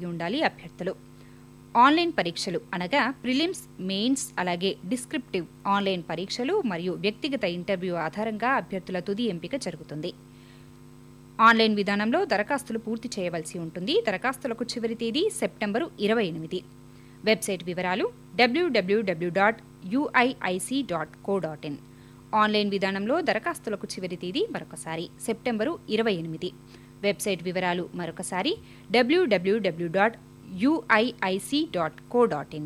కలిగి ఉండాలి అభ్యర్థులు ఆన్లైన్ పరీక్షలు అనగా ప్రిలిమ్స్ మెయిన్స్ అలాగే డిస్క్రిప్టివ్ ఆన్లైన్ పరీక్షలు మరియు వ్యక్తిగత ఇంటర్వ్యూ ఆధారంగా అభ్యర్థుల తుది ఎంపిక జరుగుతుంది ఆన్లైన్ విధానంలో దరఖాస్తులు పూర్తి చేయవలసి ఉంటుంది దరఖాస్తులకు చివరి తేదీ సెప్టెంబరు ఇరవై ఎనిమిది వెబ్సైట్ వివరాలు డబ్ల్యూడబ్ల్యూడబ్ల్యూ dot UIIC dot co dot in online విధానంలో దరఖాస్తులకు చివరి తేదీ మరొకసారి సెప్టెంబరు ఇరవై ఎనిమిది వెబ్సైట్ వివరాలు మరొకసారి డబ్ల్యూడబ్ల్యూడబ్ల్యూ dot UIIC dot co dot in